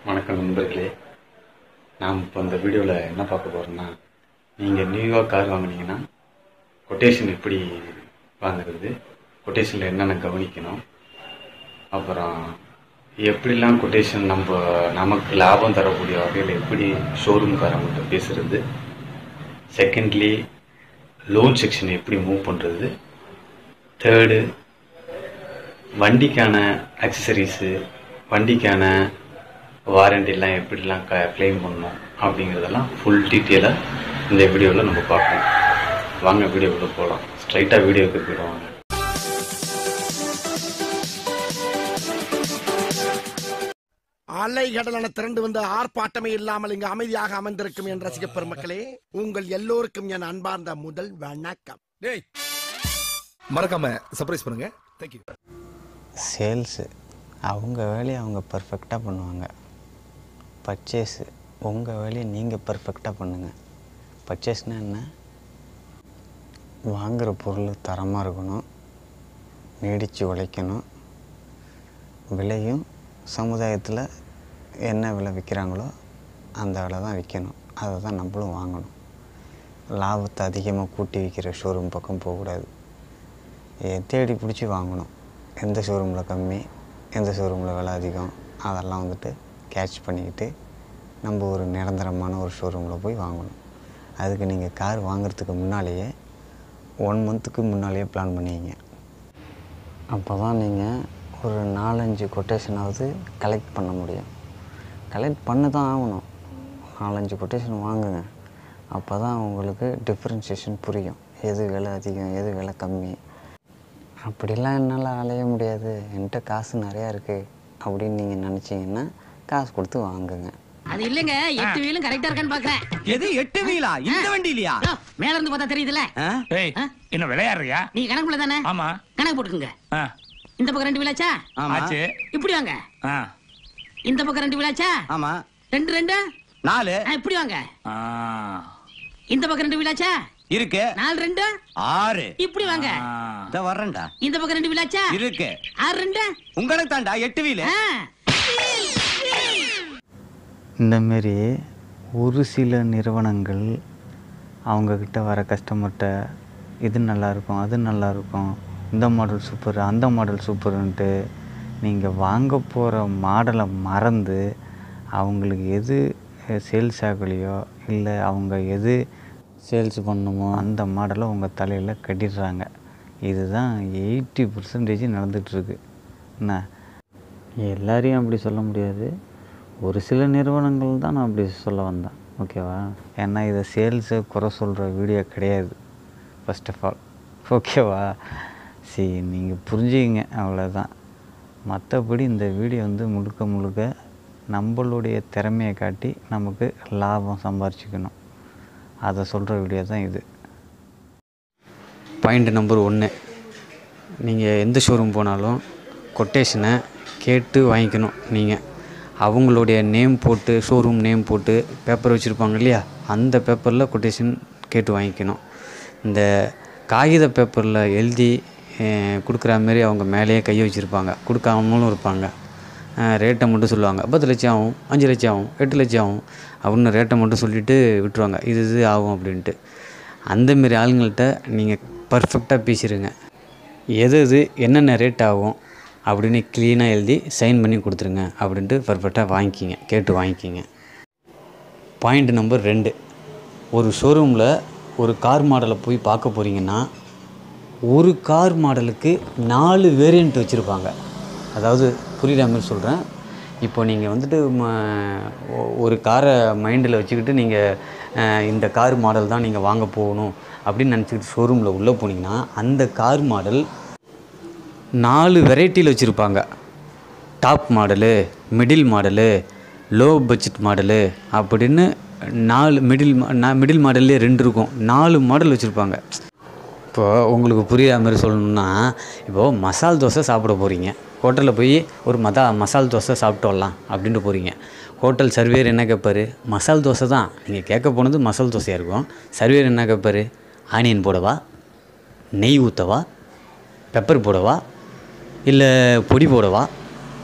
வணக்கம் நண்பர்களே நாம் இப்போ இந்த வீடியோவில் என்ன பார்க்க போகிறோம்னா நீங்கள் நியூயார்க் கார் வாங்குனீங்கன்னா கொட்டேஷன் எப்படி வாங்குறது கொட்டேஷனில் என்னென்ன கவனிக்கணும் அப்புறம் எப்படிலாம் கொட்டேஷன் நம்ம நமக்கு லாபம் தரக்கூடிய வகையில் எப்படி ஷோரூம்காரங்கள்ட்ட பேசுறது செகண்ட்லி லோன் செக்ஷன் எப்படி மூவ் பண்ணுறது தேர்டு வண்டிக்கான அக்சசரிஸு வண்டிக்கான வாரண்டிலாம் எப்படிலாம் க க்ளைம் பண்ணணும் அப்படிங்கிறதெல்லாம் ஃபுல் டீட்டெயிலாக இந்த வீடியோவில் நம்ம பார்ப்போம் வாங்க வீடியோக்குள்ளே போகலாம் ஸ்ட்ரைட்டாக வீடியோக்கு போயிடுவாங்க அலைகடலான திரண்டு வந்து ஆர்ப்பாட்டமே இல்லாமல் இங்கு அமைதியாக அமர்ந்திருக்கும் என் ரசிக பெருமக்களே உங்கள் எல்லோருக்கும் என் அன்பார்ந்த முதல் வணக்கம் டேய் மறக்காம சர்ப்ரைஸ் பண்ணுங்க தேங்க்யூ சேல்ஸு அவங்க வேலையை அவங்க பர்ஃபெக்டாக பண்ணுவாங்க பர்ச்சேஸு உங்கள் வேலையை நீங்கள் பர்ஃபெக்டாக பண்ணுங்கள் பர்ச்சேஸ்னால் என்ன வாங்குகிற பொருள் தரமாக இருக்கணும் நீடித்து உழைக்கணும் விலையும் சமுதாயத்தில் என்ன விலை விற்கிறாங்களோ அந்த விலை தான் விற்கணும் அதை தான் நம்மளும் வாங்கணும் லாபத்தை அதிகமாக கூட்டி விற்கிற ஷோரூம் பக்கம் போகக்கூடாது எ- தேடி பிடிச்சி வாங்கணும் எந்த ஷோரூமில் கம்மி எந்த ஷோரூமில் விலை அதிகம் அதெல்லாம் வந்துட்டு கேட்ச் பண்ணிக்கிட்டு நம்ம ஒரு நிரந்தரமான ஒரு ஷோரூமில் போய் வாங்கணும் அதுக்கு நீங்கள் கார் வாங்குறதுக்கு முன்னாலேயே ஒன் மந்த்துக்கு முன்னாலேயே பிளான் பண்ணிங்க அப்போ தான் நீங்கள் ஒரு நாலஞ்சு கொட்டேஷனாவது கலெக்ட் பண்ண முடியும் கலெக்ட் பண்ண தான் ஆகணும் நாலஞ்சு கொட்டேஷன் வாங்குங்க அப்போ தான் உங்களுக்கு டிஃப்ரென்சியேஷன் புரியும் எது விலை அதிகம் எது விலை கம்மி அப்படிலாம் என்னால் அலைய முடியாது என்கிட்ட காசு நிறையா இருக்குது அப்படின்னு நீங்கள் நினச்சிங்கன்னா காசு கொடுத்து வாங்குங்க அது இல்லங்க எட்டு வீலும் கரெக்டா இருக்கான்னு பாக்குறேன் எது எட்டு வீலா இந்த வண்டியிலயா ஆ, மேல இருந்து பார்த்தா தெரியுதுல ஏய் ஆ? என்ன விளையாடுறியா நீ கணக்குள்ள தானே ஆமா கணக்கு போட்டுக்குங்க ஆ, இந்த பக்கம் ரெண்டு வீலாச்சா ஆமா ஆச்சு இப்படி வாங்க ஆ, இந்த பக்கம் ரெண்டு வீலாச்சா ஆமா ரெண்டு ரெண்டு நாலு ஆ, இப்படி வாங்க ஆ, இந்த பக்கம் ரெண்டு வீலாச்சா இருக்கு நாலு ரெண்டு ஆறு இப்படி வாங்க ஆ. இத வர்றேன்டா இந்த பக்கம் ரெண்டு வீலாச்சா இருக்கு ஆறு ரெண்டு உங்களுக்கு தாண்டா எட்டு வீலு ஆ. இந்தமாரி ஒரு சில நிறுவனங்கள் அவங்கக்கிட்ட வர கஸ்டமர்கிட்ட இது நல்லாயிருக்கும் அது நல்லாயிருக்கும் இந்த மாடல் சூப்பர் அந்த மாடல் சூப்பருன்ட்டு நீங்கள் வாங்க போகிற மாடலை மறந்து அவங்களுக்கு எது சேல்ஸ் ஆகலையோ இல்லை அவங்க எது சேல்ஸ் பண்ணணுமோ அந்த மாடலை உங்கள் தலையில் கட்டிடுறாங்க இதுதான் எயிட்டி பர்சன்டேஜ் நடந்துகிட்ருக்கு என்ன எல்லாரையும் அப்படி சொல்ல முடியாது ஒரு சில நிறுவனங்கள் தான் நான் அப்படி சொல்ல வந்தேன் ஓகேவா ஏன்னா இதை சேல்ஸை குறை சொல்கிற வீடியோ கிடையாது ஃபர்ஸ்ட் ஆஃப் ஆல் ஓகேவா சரி நீங்கள் புரிஞ்சுக்கிங்க அவ்வளோதான் மற்றபடி இந்த வீடியோ வந்து முழுக்க முழுக்க நம்மளுடைய திறமையை காட்டி நமக்கு லாபம் சம்பாரிச்சுக்கணும் அதை சொல்கிற வீடியோ தான் இது பாயிண்ட் நம்பர் ஒன்று நீங்கள் எந்த ஷோரூம் போனாலும் கொட்டேஷனை கேட்டு வாங்கிக்கணும் நீங்கள் அவங்களுடைய நேம் போட்டு ஷோரூம் நேம் போட்டு பேப்பர் வச்சுருப்பாங்க இல்லையா அந்த பேப்பரில் கொட்டேஷன் கேட்டு வாங்கிக்கணும் இந்த காகித பேப்பரில் எழுதி அஹ், கொடுக்குற மாதிரி அவங்க மேலேயே கையை வச்சுருப்பாங்க கொடுக்காமலும் இருப்பாங்க ரேட்டை மட்டும் சொல்லுவாங்க பத்து லட்சம் ஆகும் அஞ்சு லட்சம் ஆகும் எட்டு லட்சம் ஆகும் அப்படின்னு ரேட்டை மட்டும் சொல்லிவிட்டு விட்டுருவாங்க இது இது ஆகும் அப்படின்ட்டு அந்தமாரி ஆளுங்கள்ட்ட நீங்கள் பர்ஃபெக்டாக பேசிடுங்க எது எது என்னென்ன ரேட் ஆகும் அப்படின்னு க்ளீனாக எழுதி சைன் பண்ணி கொடுத்துருங்க அப்படின்ட்டு பர்ஃபெக்டாக வாங்கிக்கிங்க கேட்டு வாங்கிக்கிங்க பாயிண்ட் நம்பர் ரெண்டு ஒரு ஷோரூமில் ஒரு கார் மாடலை போய் பார்க்க போகிறீங்கன்னா ஒரு கார் மாடலுக்கு நாலு வேரியண்ட் வச்சுருப்பாங்க அதாவது புரியுற மாதிரி சொல்கிறேன் இப்போ நீங்கள் வந்துட்டு ம- ஒ- ஒரு காரை மைண்டில் வச்சுக்கிட்டு நீங்கள் இந்த கார் மாடல் தான் நீங்கள் வாங்க போகணும் அப்படின்னு நினச்சிக்கிட்டு ஷோரூமில் உள்ளே போனீங்கன்னா அந்த கார் மாடல் நாலு வெரைட்டியில் வச்சுருப்பாங்க top model middle model low budget model அப்படின்னு நாலு மிடில் நான் மிடில் மாடல்லே ரெண்டு இருக்கும் நாலு மாடல் வச்சுருப்பாங்க இப்போ உங்களுக்கு புரியாத மாதிரி சொல்லணும்னா இப்போது மசால் தோசை சாப்பிட போகிறீங்க ஹோட்டலில் போய் ஒரு மதா மசால் தோசை சாப்பிட்டு வரலாம் அப்படின்ட்டு போகிறீங்க ஹோட்டல் சர்வேர் என்ன கேட்பாரு மசால் தோசை தான் நீங்கள் கேட்க போனது மசால் தோசையாக இருக்கும் சர்வேர் என்ன கேட்பாரு ஆனியன் போடவா நெய் ஊற்றவா பெப்பர் போடவா இல்லை பொடி போடவா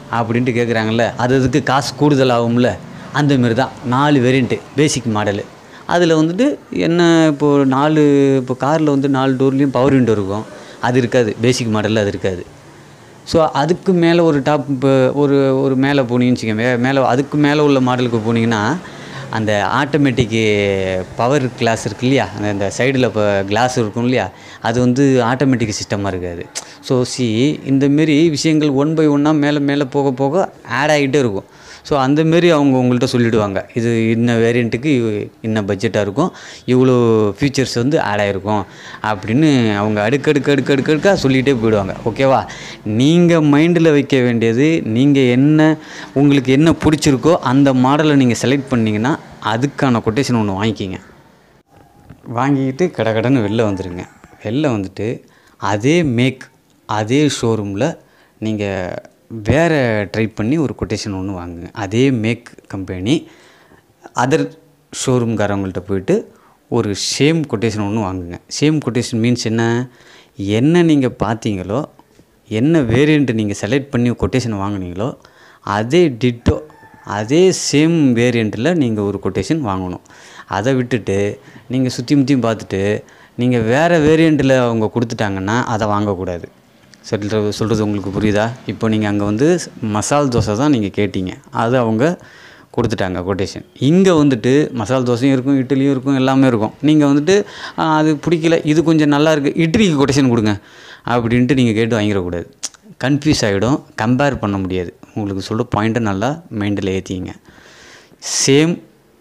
அப்படின்ட்டு கேட்குறாங்கல்ல அது அதுக்கு காசு கூடுதல் ஆகும்ல அந்த மாரி தான் நாலு வேரியண்ட்டு பேசிக் மாடலு அதில் வந்துட்டு என்ன இப்போது நாலு இப்போ காரில் வந்து நாலு டோர்லேயும் பவர் விண்டோ இருக்கும் அது இருக்காது பேசிக் மாடலில் அது இருக்காது ஸோ அதுக்கு மேலே ஒரு டாப் இப்போ ஒரு ஒரு மேலே போனீங்கன்னு வச்சுக்கோங்க மேலே அதுக்கு மேலே உள்ள மாடலுக்கு போனீங்கன்னா அந்த ஆட்டோமேட்டிக்கு பவர் கிளாஸ் இருக்கு இல்லையா அந்த இந்த சைடில் இப்போ கிளாஸ் இருக்கும் இல்லையா அது வந்து ஆட்டோமேட்டிக் சிஸ்டமாக இருக்காது ஸோ சி இந்தமாரி விஷயங்கள் ஒன் பை ஒன்னாக மேலே மேலே போக போக ஆட் ஆகிட்டே இருக்கும் ஸோ அந்தமாரி அவங்க உங்கள்கிட்ட சொல்லிவிடுவாங்க இது இன்ன வேரியண்ட்டுக்கு இன்ன பட்ஜெட்டாக இருக்கும் இவ்வளோ ஃபீச்சர்ஸ் வந்து ஆட் ஆகிருக்கும் அப்படின்னு அவங்க அடுக்கடுக்கு அடுக்கு அடுக்கு அடுக்காக சொல்லிகிட்டே போயிடுவாங்க ஓகேவா நீங்கள் மைண்டில் வைக்க வேண்டியது நீங்கள் என்ன உங்களுக்கு என்ன பிடிச்சிருக்கோ அந்த மாடலை நீங்கள் செலக்ட் பண்ணிங்கன்னா அதுக்கான கொட்டேஷன் ஒன்று வாங்கிக்கிங்க வாங்கிக்கிட்டு கடை கடைன்னு வெளில வந்துடுங்க வெளில வந்துட்டு அதே மேக் அதே ஷோரூமில் நீங்கள் வேறு ட்ரை பண்ணி ஒரு கொட்டேஷன் ஒன்று வாங்குங்க அதே மேக் கம்பெனி அதர் ஷோரூம்காரவங்கள்ட்ட போயிட்டு ஒரு சேம் கொட்டேஷன் ஒன்று வாங்குங்க சேம் கொட்டேஷன் மீன்ஸ் என்ன என்ன நீங்கள் பார்த்தீங்களோ என்ன வேரியண்ட்டு நீங்கள் செலக்ட் பண்ணி கொட்டேஷன் வாங்குனீங்களோ அதே டிட்டோ அதே சேம் வேரியண்ட்டில் நீங்கள் ஒரு கொட்டேஷன் வாங்கணும் அதை விட்டுட்டு நீங்கள் சுற்றி முற்றியும் பார்த்துட்டு நீங்கள் வேறு வேரியண்ட்டில் அவங்க கொடுத்துட்டாங்கன்னா அதை வாங்கக்கூடாது சொல்கிறது சொல்கிறது உங்களுக்கு புரியுதா இப்போ நீங்கள் அங்கே வந்து மசால் தோசை தான் நீங்கள் கேட்டீங்க அது அவங்க கொடுத்துட்டாங்க கொட்டேஷன் இங்கே வந்துட்டு மசால் தோசையும் இருக்கும் இட்லியும் இருக்கும் எல்லாமே இருக்கும் நீங்கள் வந்துட்டு "ஆ, அது பிடிக்கல இது கொஞ்சம் நல்லா இருக்குது இட்லிக்கு கொட்டேஷன் கொடுங்க அப்படின்ட்டு நீங்கள் கேட்டு வாங்கிடக்கூடாது கன்ஃபியூஸ் ஆகிடும் கம்பேர் பண்ண முடியாது உங்களுக்கு சொல்கிற பாயிண்ட்டை நல்லா மைண்டில் ஏற்றிங்க சேம்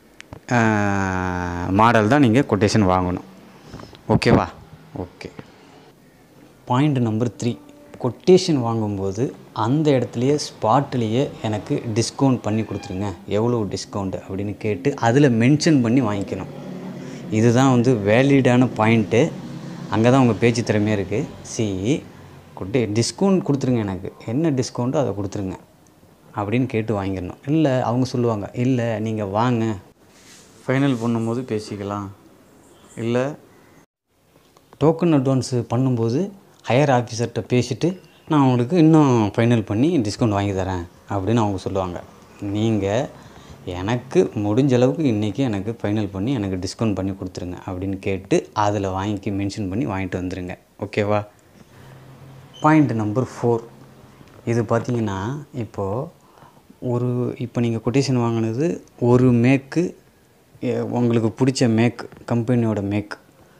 மாடல் தான் நீங்கள் கொட்டேஷன் வாங்கணும் ஓகேவா okay point number three quotation வாங்கும்போது அந்த இடத்துலையே ஸ்பாட்லேயே எனக்கு டிஸ்கவுண்ட் பண்ணி கொடுத்துருங்க எவ்வளோ டிஸ்கவுண்ட் அப்படின்னு கேட்டு அதில் மென்ஷன் பண்ணி வாங்கிக்கணும் இதுதான் வந்து வேலிடான பாயிண்ட்டு அங்கே தான் உங்கள் பேச்சு திறமையாக இருக்குது சி கொட்டே டிஸ்கவுண்ட் கொடுத்துருங்க எனக்கு என்ன டிஸ்கவுண்ட்டோ அதை கொடுத்துருங்க அப்படின்னு கேட்டு வாங்கிடணும் இல்லை அவங்க சொல்லுவாங்க இல்லை நீங்கள் வாங்க ஃபைனல் பண்ணும்போது பேசிக்கலாம் இல்லை டோக்கன் அட்வான்ஸு பண்ணும்போது ஹையர் ஆஃபீஸர்கிட்ட பேசிவிட்டு நான் உங்களுக்கு இன்னும் ஃபைனல் பண்ணி டிஸ்கவுண்ட் வாங்கி தரேன் அப்படின்னு அவங்க சொல்லுவாங்க நீங்கள் எனக்கு முடிஞ்ச அளவுக்கு இன்றைக்கி எனக்கு ஃபைனல் பண்ணி எனக்கு டிஸ்கவுண்ட் பண்ணி கொடுத்துருங்க அப்படின்னு கேட்டு அதில் வாங்கி மென்ஷன் பண்ணி வாங்கிட்டு வந்துடுங்க ஓகேவா பாயிண்ட் நம்பர் ஃபோர் இது பார்த்தீங்கன்னா இப்போது ஒரு இப்போ நீங்கள் கொட்டேஷன் வாங்கினது ஒரு மேக்கு உங்களுக்கு பிடிச்ச மேக் கம்பெனியோட மேக்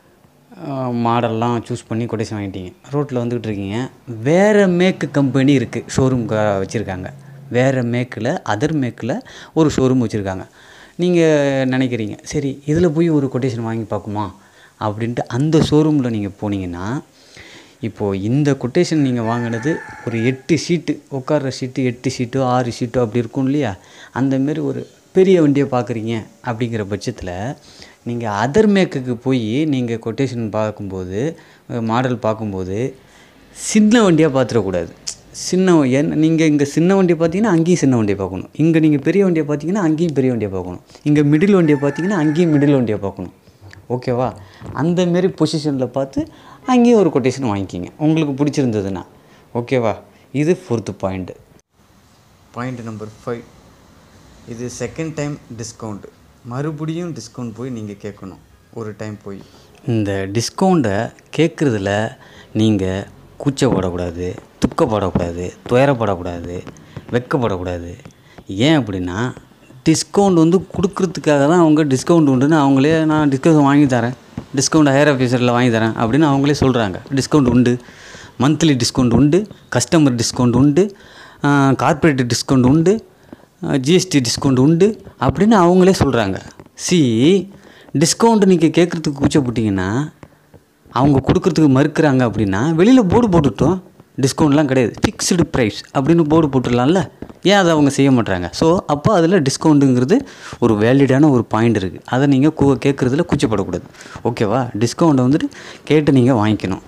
மாடல்லாம் சூஸ் பண்ணி கொட்டேஷன் வாங்கிட்டீங்க ரோட்டில் வந்துக்கிட்டு இருக்கீங்க வேறு மேக்கு கம்பெனி இருக்குது ஷோரூம் வச்சுருக்காங்க வேறு மேக்கில் அதர் மேக்கில் ஒரு ஷோரூம் வச்சுருக்காங்க நீங்கள் நினைக்கிறீங்க சரி இதில் போய் ஒரு கொட்டேஷன் வாங்கி பார்க்குமா அப்படின்ட்டு அந்த ஷோரூமில் நீங்கள் போனீங்கன்னா இப்போது இந்த கொட்டேஷன் நீங்கள் வாங்கினது ஒரு எட்டு சீட்டு உட்கார்ற சீட்டு எட்டு சீட்டோ ஆறு சீட்டோ அப்படி இருக்கும் இல்லையா அந்தமாரி ஒரு பெரிய வண்டியை பார்க்குறீங்க அப்படிங்கிற பட்சத்தில் நீங்கள் அதர் மேக்குக்கு போய் நீங்கள் கொட்டேஷன் பார்க்கும்போது மாடல் பார்க்கும்போது சின்ன வண்டியாக பார்த்துடக்கூடாது சின்ன என் நீங்கள் இங்கே சின்ன வண்டியை பார்த்தீங்கன்னா அங்கேயும் சின்ன வண்டியை பார்க்கணும் இங்கே நீங்கள் பெரிய வண்டியை பார்த்தீங்கன்னா அங்கேயும் பெரிய வண்டியை பார்க்கணும் இங்கே மிடில் வண்டியை பார்த்தீங்கன்னா அங்கேயும் மிடில் வண்டியை பார்க்கணும் ஓகேவா அந்த மாரி பொசிஷனில் பார்த்து அங்கேயும் ஒரு கொட்டேஷன் வாங்கிக்கிங்க உங்களுக்கு பிடிச்சிருந்ததுன்னா ஓகேவா இது fourth point point number five இது செகண்ட் டைம் டிஸ்கவுண்ட் மறுபடியும் டிஸ்கவுண்ட் போய் நீங்கள் கேட்கணும் ஒரு டைம் போய் இந்த டிஸ்கவுண்ட்டை கேட்குறதுல நீங்கள் கூச்சப்படக்கூடாது துக்கப்படக்கூடாது துயரப்படக்கூடாது வெக்கப்படக்கூடாது ஏன் அப்படின்னா டிஸ்கவுண்ட் வந்து கொடுக்கறதுக்காக தான் அவங்க டிஸ்கவுண்ட் உண்டுன்னு அவங்களே நான் டிஸ்கவுண்ட் வாங்கி தரேன் டிஸ்கவுண்ட் ஹையர் ஆஃபீஸரில் வாங்கி தரேன் அப்படின்னு அவங்களே சொல்கிறாங்க டிஸ்கவுண்ட் உண்டு மந்த்லி டிஸ்கவுண்ட் உண்டு கஸ்டமர் டிஸ்கவுண்ட் உண்டு கார்ப்பரேட் டிஸ்கவுண்ட் உண்டு ஜிஎஸ்டி டிஸ்கவுண்ட் உண்டு அப்படின்னு அவங்களே சொல்கிறாங்க சி டிஸ்கவுண்ட் நீங்கள் கேட்குறதுக்கு கூச்சப்பட்டீங்கன்னா அவங்க கொடுக்கறதுக்கு மறுக்கிறாங்க அப்படின்னா வெளியில் போர்டு போட்டுட்டோம் டிஸ்கவுண்ட்லாம் கிடையாது ஃபிக்ஸ்டு ப்ரைஸ் அப்படின்னு போர்டு போட்டுடலாம்ல ஏன் அதை அவங்க செய்ய மாட்டாங்க ஸோ அப்போ அதில் டிஸ்கவுண்ட்டுங்கிறது ஒரு வேலிடான ஒரு பாயிண்ட் இருக்குது அதை நீங்கள் கூ கேட்குறதுல கூச்சப்படக்கூடாது ஓகேவா டிஸ்கவுண்ட்டை வந்துட்டு கேட்டு நீங்கள் வாங்கிக்கணும்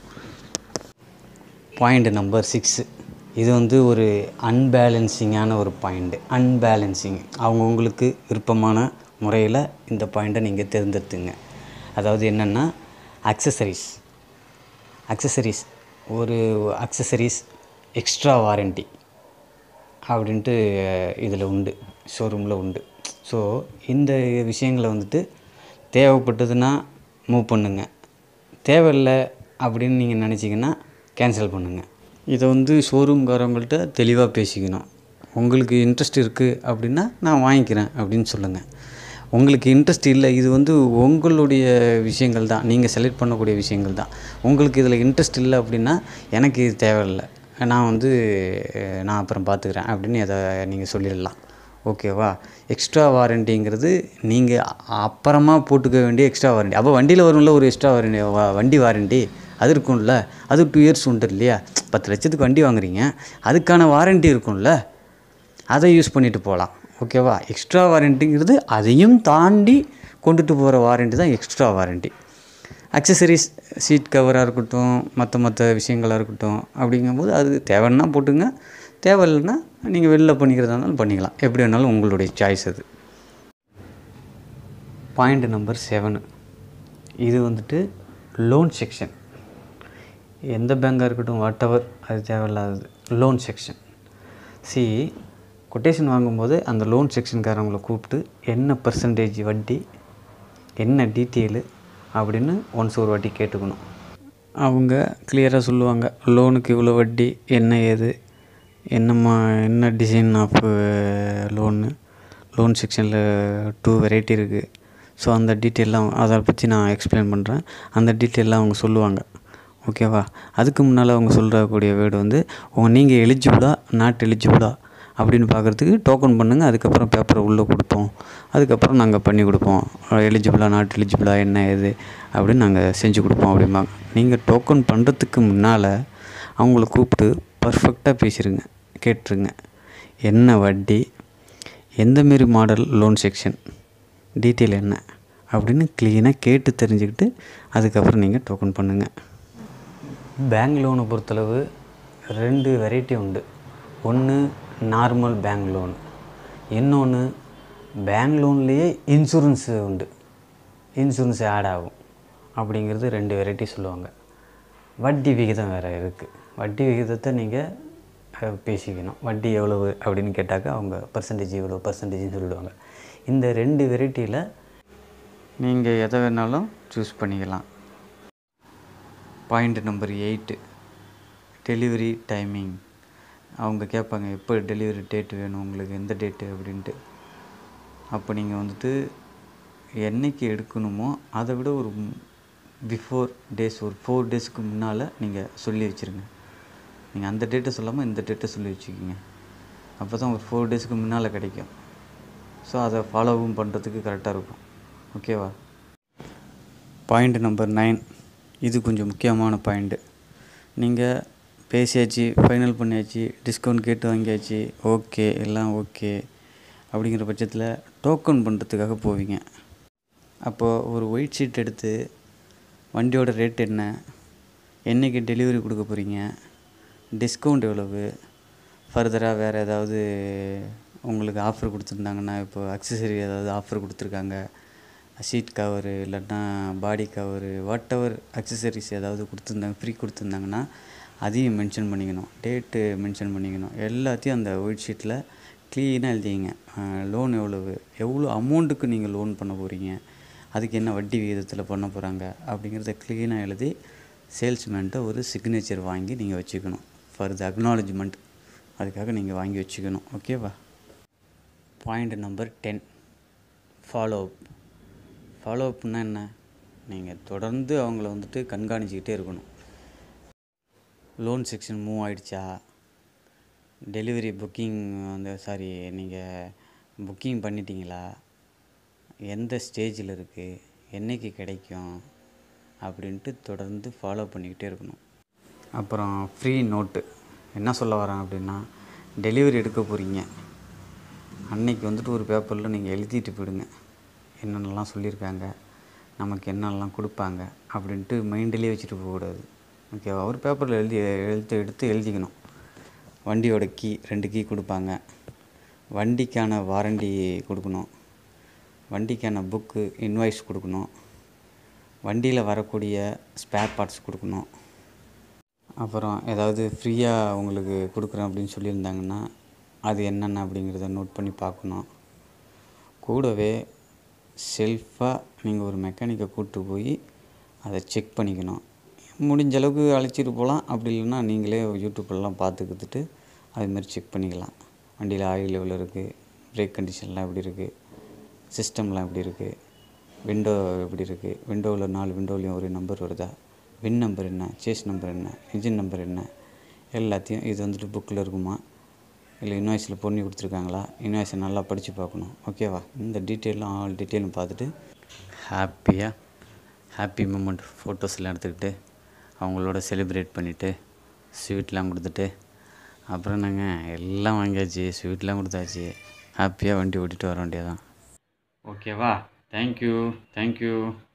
பாயிண்ட் நம்பர் சிக்ஸு இது வந்து ஒரு அன்பேலன்சிங்கான ஒரு பாயிண்ட்டு அன்பேலன்சிங் அவங்கவுங்களுக்கு விருப்பமான முறையில் இந்த பாயிண்ட்டை நீங்கள் தேர்ந்தெடுத்துங்க அதாவது என்னென்னா அக்சசரிஸ் அக்சசரிஸ் ஒரு அக்சசரிஸ் எக்ஸ்ட்ரா வாரண்ட்டி அப்படின்ட்டு இதில் உண்டு ஷோரூமில் உண்டு ஸோ இந்த விஷயங்களை வந்துட்டு தேவைப்பட்டதுன்னா மூவ் பண்ணுங்க தேவையில்லை அப்படின்னு நீங்கள் நினச்சிங்கன்னா கேன்சல் பண்ணுங்கள் இதை வந்து ஷோரூம்காரவங்கள்ட்ட தெளிவாக பேசிக்கணும் உங்களுக்கு இன்ட்ரெஸ்ட் இருக்குது அப்படின்னா நான் வாங்கிக்கிறேன் அப்படின்னு சொல்லுங்கள் உங்களுக்கு இன்ட்ரெஸ்ட் இல்லை இது வந்து உங்களுடைய விஷயங்கள் தான் நீங்கள் செலக்ட் பண்ணக்கூடிய விஷயங்கள் தான் உங்களுக்கு இதில் இன்ட்ரெஸ்ட் இல்லை அப்படின்னா எனக்கு இது தேவையில்லை நான் வந்து அஹ், நான் அப்புறம் பார்த்துக்கிறேன் அப்படின்னு அதை நீங்கள் சொல்லிடலாம் ஓகேவா எக்ஸ்ட்ரா வாரண்டிங்கிறது நீங்கள் அப்புறமா போட்டுக்க வேண்டிய எக்ஸ்ட்ரா வாரண்டி அப்போ வண்டியில் வரும்ல ஒரு எக்ஸ்ட்ரா வாரண்டி வ- வண்டி வாரண்டி அது இருக்கும்ல அது டூ இயர்ஸ் உண்டு இல்லையா பத்து லட்சத்துக்கு வண்டி வாங்குறீங்க அதுக்கான வாரண்டி இருக்கும்ல அதை யூஸ் பண்ணிட்டு போகலாம் ஓகேவா எக்ஸ்ட்ரா வாரண்டிங்கிறது அதையும் தாண்டி கொண்டுட்டு போகிற வாரண்டி தான் எக்ஸ்ட்ரா வாரண்டி அக்சசரிஸ் சீட் கவராக இருக்கட்டும் மற்ற மற்ற விஷயங்களாக இருக்கட்டும் அப்படிங்கும்போது அது தேவைன்னா போட்டுங்க தேவையில்லைன்னா நீங்கள் வெளில பண்ணிக்கிறதா இருந்தாலும் பண்ணிக்கலாம் எப்படி வேணாலும் உங்களுடைய சாய்ஸ் அது பாயிண்ட் நம்பர் செவனு இது வந்துட்டு லோன் செக்ஷன் எந்த பேங்காக இருக்கட்டும் வாட் எவர் அது தேவையில்லாதது லோன் செக்ஷன் சி கொட்டேஷன் வாங்கும்போது அந்த லோன் செக்ஷன்காரவங்கள கூப்பிட்டு என்ன பர்சன்டேஜ் வட்டி என்ன டீட்டெயிலு அப்படின்னு ஒன்ஸ் ஒரு வாட்டி கேட்டுக்கணும் அவங்க கிளியராக சொல்லுவாங்க லோனுக்கு இவ்வளோ வட்டி என்ன ஏது என்னம்மா என்ன டிசைன் ஆஃப் லோனு லோன் செக்ஷனில் டூ வெரைட்டி இருக்குது ஸோ அந்த டீட்டெயிலாம் அதை பற்றி நான் எக்ஸ்பிளைன் பண்ணுறேன் அந்த டீட்டெயிலாம் அவங்க சொல்லுவாங்க ஓகேவா அதுக்கு முன்னால் அவங்க சொல்கிறக்கூடிய வேர்டு வந்து உங்க நீங்கள் எலிஜிபிளா நாட் எலிஜிபிளா அப்படின்னு பார்க்குறதுக்கு டோக்கன் பண்ணுங்கள் அதுக்கப்புறம் பேப்பரை உள்ளே கொடுப்போம் அதுக்கப்புறம் நாங்கள் பண்ணி கொடுப்போம் எலிஜிபிளா நாட் எலிஜிபிளா என்ன ஏது அப்படின்னு நாங்கள் செஞ்சு கொடுப்போம் அப்படிம்பாங்க நீங்கள் டோக்கன் பண்ணுறதுக்கு முன்னால் அவங்கள கூப்பிட்டு பர்ஃபெக்டாக பேசிடுங்க கேட்டுருங்க என்ன வட்டி எந்தமாரி மாடல் லோன் செக்ஷன் டீட்டெயில் என்ன அப்படின்னு க்ளீனாக கேட்டு தெரிஞ்சுக்கிட்டு அதுக்கப்புறம் நீங்கள் டோக்கன் பண்ணுங்கள் பேங்க் லோனை பொறுத்தளவு ரெண்டு வெரைட்டி உண்டு ஒன்று நார்மல் பேங்க் லோன் இன்னொன்று பேங்க் லோன்லேயே இன்சூரன்ஸு உண்டு இன்சூரன்ஸ் ஆட் ஆகும் அப்படிங்கிறது ரெண்டு வெரைட்டி சொல்லுவாங்க வட்டி விகிதம் வேறு இருக்குது வட்டி விகிதத்தை நீங்கள் பேசிக்கணும் வட்டி எவ்வளவு அப்படின்னு கேட்டாக்கா அவங்க பர்சன்டேஜ் இவ்வளோ பர்சன்டேஜ்னு சொல்லிடுவாங்க இந்த ரெண்டு வெரைட்டியில் நீங்கள் எதை வேணாலும் சூஸ் பண்ணிக்கலாம் point number eight delivery timing அவங்க கேட்பாங்க எப்போ டெலிவரி டேட் வேணும் உங்களுக்கு எந்த டேட்டு அப்படின்ட்டு அப்போ நீங்கள் வந்துட்டு என்னைக்கு எடுக்கணுமோ அதை விட ஒரு பிஃபோர் டேஸ் ஒரு ஃபோர் டேஸ்க்கு முன்னால் நீங்கள் சொல்லி வச்சுருங்க நீங்கள் அந்த டேட்டை சொல்லாமல் இந்த டேட்டை சொல்லி வச்சுக்கிங்க அப்போ தான் ஒரு ஃபோர் டேஸ்க்கு முன்னால் கிடைக்கும் ஸோ அதை ஃபாலோவும் பண்ணுறதுக்கு கரெக்டாக இருக்கும் ஓகேவா பாயிண்ட் நம்பர் நைன் இது கொஞ்சம் முக்கியமான பாயிண்ட்டு நீங்கள் பேசியாச்சு ஃபைனல் பண்ணியாச்சு டிஸ்கவுண்ட் கேட்டு வாங்கியாச்சு ஓகே எல்லாம் ஓகே அப்படிங்கிற பட்சத்தில் டோக்கன் பண்ணுறதுக்காக போவீங்க அப்போது ஒரு ஒயிட் ஷீட் எடுத்து வண்டியோட ரேட் என்ன என்றைக்கு டெலிவரி கொடுக்க போகிறீங்க டிஸ்கவுண்ட் எவ்வளவு ஃபர்தராக வேறு ஏதாவது உங்களுக்கு ஆஃபர் கொடுத்துருந்தாங்கன்னா இப்போ அக்சசரி ஏதாவது ஆஃபர் கொடுத்துருக்காங்க சீட் கவரு இல்லைன்னா body cover whatever accessories ஏதாவது கொடுத்துருந்தாங்க ஃப்ரீ கொடுத்துருந்தாங்கன்னா அதையும் மென்ஷன் பண்ணிக்கணும் டேட்டு மென்ஷன் பண்ணிக்கணும் எல்லாத்தையும் அந்த ஒயிட் ஷீட்டில் க்ளீனாக எழுதிங்க லோன் எவ்வளவு எவ்வளோ அமௌண்ட்டுக்கு நீங்கள் லோன் பண்ண போகிறீங்க அதுக்கு என்ன வட்டி விகிதத்தில் பண்ண போகிறாங்க அப்படிங்கிறத க்ளீனாக எழுதி சேல்ஸ்மேன்ட்ட ஒரு சிக்னேச்சர் வாங்கி நீங்கள் வச்சுக்கணும் ஃபார் த அக்னாலஜ்மெண்ட் அதுக்காக நீங்கள் வாங்கி வச்சுக்கணும் ஓகேவா point number ten follow up follow அப்னா என்ன நீங்கள் தொடர்ந்து அவங்கள வந்துட்டு கண்காணிச்சிக்கிட்டே இருக்கணும் லோன் செக்ஷன் மூவ் ஆயிடுச்சா டெலிவரி புக்கிங் அந்த சாரி நீங்கள் புக்கிங் பண்ணிட்டீங்களா எந்த ஸ்டேஜில் இருக்குது என்னைக்கு கிடைக்கும் அப்படின்ட்டு தொடர்ந்து ஃபாலோ பண்ணிக்கிட்டே இருக்கணும் அப்புறம் ஃப்ரீ நோட்டு என்ன சொல்ல வரேன் அப்படின்னா டெலிவரி எடுக்க போகிறீங்க அன்னைக்கு வந்துட்டு ஒரு பேப்பரில் நீங்கள் எழுதிட்டு போயிடுங்க என்னென்னலாம் சொல்லியிருக்காங்க நமக்கு என்னெல்லாம் கொடுப்பாங்க அப்படின்ட்டு மைண்ட்லேயே வச்சுட்டு போகக்கூடாது ஓகேவா ஒரு பேப்பரில் எழுதி எழுத்து எடுத்து எழுதிக்கணும் வண்டியோட கீ ரெண்டு கீ கொடுப்பாங்க வண்டிக்கான வாரண்டி கொடுக்கணும் வண்டிக்கான புக்கு இன்வாய்ஸ் கொடுக்கணும் வண்டியில் வரக்கூடிய ஸ்பேர் பார்ட்ஸ் கொடுக்கணும் அப்புறம் ஏதாவது ஃப்ரீயாக உங்களுக்கு கொடுக்குறேன் அப்படின்னு சொல்லியிருந்தாங்கன்னா அது என்னென்ன அப்படிங்கிறத நோட் பண்ணி பார்க்கணும் கூடவே செல்ஃபாக நீங்கள் ஒரு மெக்கானிக்கை கூப்பிட்டு போய் அதை செக் பண்ணிக்கணும் முடிஞ்ச அளவுக்கு அழைச்சிட்டு போகலாம் அப்படி இல்லைன்னா நீங்களே யூடியூப்லலாம் பார்த்துக்கிட்டு அதுமாரி செக் பண்ணிக்கலாம் வண்டியில் ஆயில் எவ்வளோ இருக்குது பிரேக் கண்டிஷன்லாம் எப்படி இருக்குது சிஸ்டம்லாம் எப்படி இருக்குது விண்டோ எப்படி இருக்குது விண்டோவில் நாலு விண்டோலையும் ஒரு நம்பர் வருதா வின் நம்பர் என்ன சேஸ் நம்பர் என்ன இன்ஜின் நம்பர் என்ன எல்லாத்தையும் இது வந்துட்டு புக்கில் இருக்குமா இல்லை இன்வாய்ஸில் பொண்ணி கொடுத்துருக்காங்களா இன்வாய்ஸை நல்லா படித்து பார்க்கணும் ஓகேவா இந்த டீட்டெயிலும் ஆல் டீட்டெயிலும் பார்த்துட்டு ஹாப்பியாக ஹாப்பி மூமெண்ட் ஃபோட்டோஸ்லாம் எடுத்துக்கிட்டு அவங்களோட செலிப்ரேட் பண்ணிவிட்டு ஸ்வீட்லாம் கொடுத்துட்டு அப்புறம் நாங்கள் எல்லாம் வாங்கியாச்சு ஸ்வீட்லாம் கொடுத்தாச்சு ஹாப்பியாக வண்டி ஓட்டிகிட்டு வர வேண்டியதான் ஓகேவா தேங்க்யூ தேங்க்யூ